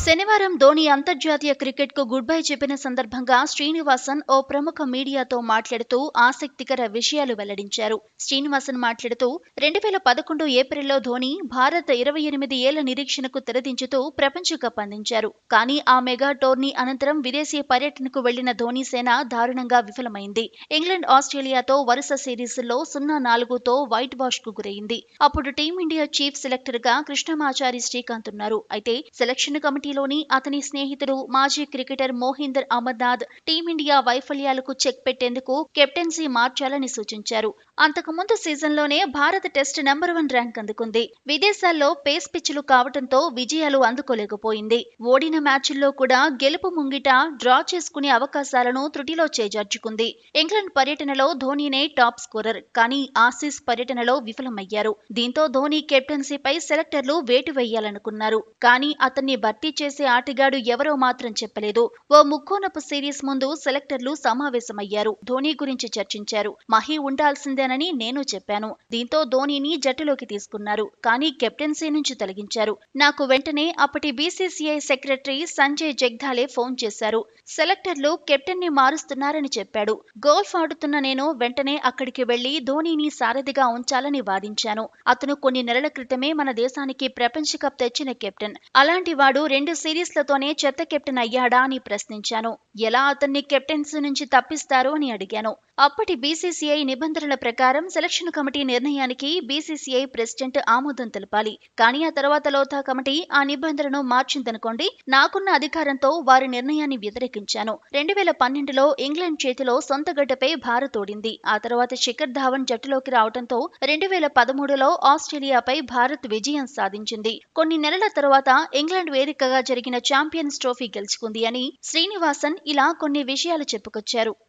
శనివారం ధోని అంతర్జాతీయ క్రికెట్ కు గుడ్ బై చెప్పిన సందర్భంగా శ్రీనివాసన్ ఓ ప్రముఖ మీడియాతో మాట్లాడుతూ ఆసక్తికర విషయాలు వెల్లడించారు శ్రీనివాసన్ మాట్లాడుతూ రెండు వేల పదకొండు ఏప్రిల్లో ధోని భారత్ ఇరవై ఎనిమిది ఏళ్ల నిరీక్షణకు తెరదించుతూ ప్రపంచ కప్ అందించారు కానీ ఆ మెగా టోర్నీ అనంతరం విదేశీ పర్యటనకు వెళ్లిన ధోని సేన దారుణంగా విఫలమైంది ఇంగ్లాండ్ ఆస్ట్రేలియాతో వరుస సిరీస్ల్లో సున్నా నాలుగుతో వైట్ వాష్ కు గురైంది అప్పుడు టీమిండియా చీఫ్ సెలెక్టర్ గా కృష్ణమాచారి శ్రీకాంత్ ఉన్నారు అయితే సెలక్షన్ కమిటీలోని అతని స్నేహితుడు మాజీ క్రికెటర్ మోహిందర్ అమర్నాథ్ టీమిండియా వైఫల్యాలకు చెక్ పెట్టేందుకు కెప్టెన్సీ మార్చాలని సూచించారు అంతకుముందు సీజన్లోనే భారత టెస్ట్ నెంబర్ వన్ ర్యాంక్ అందుకుంది విదేశాల్లో పేస్ పిచ్చులు కావడంతో విజయాలు అందుకోలేకపోయింది ఓడిన మ్యాచుల్లో కూడా గెలుపు ముంగిట డ్రా చేసుకునే అవకాశాలను త్రుటిలో చేజార్చుకుంది ఇంగ్లాండ్ పర్యటనలో ధోనీనే టాప్ స్కోరర్ కానీ ఆసీస్ పర్యటనలో విఫలమయ్యారు దీంతో ధోని కెప్టెన్సీపై సెలెక్టర్లు వేటు వేయాలనుకున్నారు కానీ అతన్ని భర్తీ చేసే ఆటగాడు ఎవరో మాత్రం చెప్పలేదు ఓ ముక్కోనపు సిరీస్ ముందు సెలెక్టర్లు సమావేశమయ్యారు ధోని గురించి చర్చించారు మహి ఉండాల్సిందేనని నేను చెప్పాను దీంతో ధోనీని జట్టులోకి తీసుకున్నారు కానీ కెప్టెన్సీ నుంచి తొలగించారు నాకు వెంటనే అప్పటి BCCI secretary Sanjay Jagdale phone చేశారు సెలెక్టర్లు కెప్టెన్ ని మారుస్తున్నారని చెప్పాడు గోల్ఫ్ ఆడుతున్న నేను వెంటనే అక్కడికి వెళ్లి ధోనీని సారథిగా ఉంచాలని వాదించాను అతను కొన్ని నెలల క్రితమే మన దేశానికి ప్రపంచ కప్ తెచ్చిన కెప్టెన్ అలాంటి వాడు రెండు సిరీస్లతోనే చెత్త కెప్టెన్ అయ్యాడా అని ప్రశ్నించాను ఎలా అతన్ని కెప్టెన్సీ నుంచి తప్పిస్తారు అని అడిగాను అప్పటి బీసీసీఐ నిబంధనల ప్రకారం సెలక్షన్ కమిటీ నిర్ణయానికి బీసీసీఐ ప్రెసిడెంట్ ఆమోదం తెలపాలి కానీ ఆ తర్వాత లోతా కమిటీ ఆ నిబంధనను మార్చిందనుకోండి నాకున్న అధికారంతో వారి నిర్ణయాన్ని వ్యతిరేకించాను రెండు వేల పన్నెండులో ఇంగ్లాండ్ చేతిలో సొంత గడ్డపై భారత్ ఓడింది ఆ తర్వాత శిఖర్ ధావన్ జట్టులోకి రావడంతో రెండు వేల పదమూడులో ఆస్ట్రేలియాపై భారత్ విజయం సాధించింది కొన్ని నెలల తర్వాత ఇంగ్లాండ్ వేదికగా జరిగిన ఛాంపియన్స్ ట్రోఫీ గెలుచుకుంది అని శ్రీనివాసన్ ఇలా కొన్ని విషయాలు చెప్పుకొచ్చారు